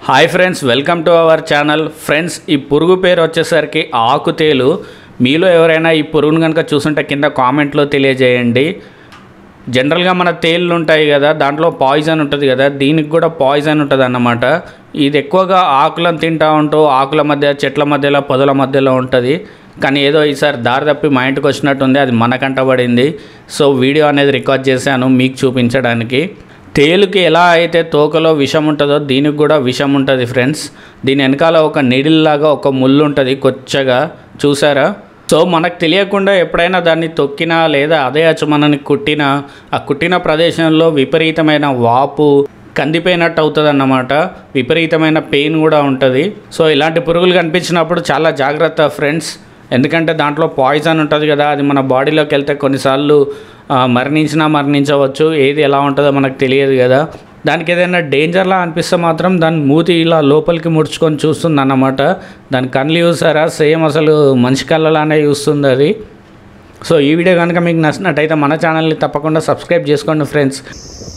hi friends welcome to our channel friends ఈ పురుగు పేరు వచ్చేసరికి ఆకుతేలు మీలో ఎవరైనా ఈ పురుగును కనుక చూసుంటే కింద కామెంట్లో తెలియజేయండి జనరల్గా మన తేళ్ళు ఉంటాయి కదా దాంట్లో పాయిజన్ ఉంటుంది కదా దీనికి కూడా పాయిజన్ ఉంటుంది అన్నమాట ఇది ఎక్కువగా ఆకులను తింటా ఉంటూ ఆకుల మధ్య చెట్ల మధ్యలో పొదల మధ్యలో ఉంటుంది కానీ ఏదో ఈసారి దారి తప్పి మా ఇంటికి వచ్చినట్టుంది అది మన కంటబడింది సో వీడియో అనేది రికార్డ్ చేశాను మీకు చూపించడానికి తేలుకి ఎలా అయితే తోకలో విషం ఉంటుందో దీనికి కూడా విషం ఉంటుంది ఫ్రెండ్స్ దీని వెనకాల ఒక నీడిల్ లాగా ఒక ముళ్ళు ఉంటుంది కొచ్చగా చూసారా సో మనకు తెలియకుండా ఎప్పుడైనా దాన్ని తొక్కినా లేదా అదే అచ్చు మనని కుట్టినా ఆ కుట్టిన ప్రదేశంలో విపరీతమైన వాపు కందిపోయినట్టు అవుతుంది అన్నమాట విపరీతమైన పెయిన్ కూడా ఉంటుంది సో ఇలాంటి పురుగులు కనిపించినప్పుడు చాలా జాగ్రత్త ఫ్రెండ్స్ ఎందుకంటే దాంట్లో పాయిజన్ ఉంటుంది కదా అది మన బాడీలోకి వెళ్తే కొన్నిసార్లు ఆ, మరణించినా మరణించవచ్చు ఏది ఎలా ఉంటుందో మనకు తెలియదు కదా దానికి ఏదైనా డేంజర్లా అనిపిస్తే మాత్రం దాని మూతి ఇలా లోపలికి ముడుచుకొని చూస్తుంది అన్నమాట దాని కళ్ళు చూసారా సేమ్ అసలు మనిషి కళ్ళలానే చూస్తుంది అది సో ఈ వీడియో కనుక మీకు నచ్చినట్టయితే మన ఛానల్ని తప్పకుండా సబ్స్క్రైబ్ చేసుకోండి ఫ్రెండ్స్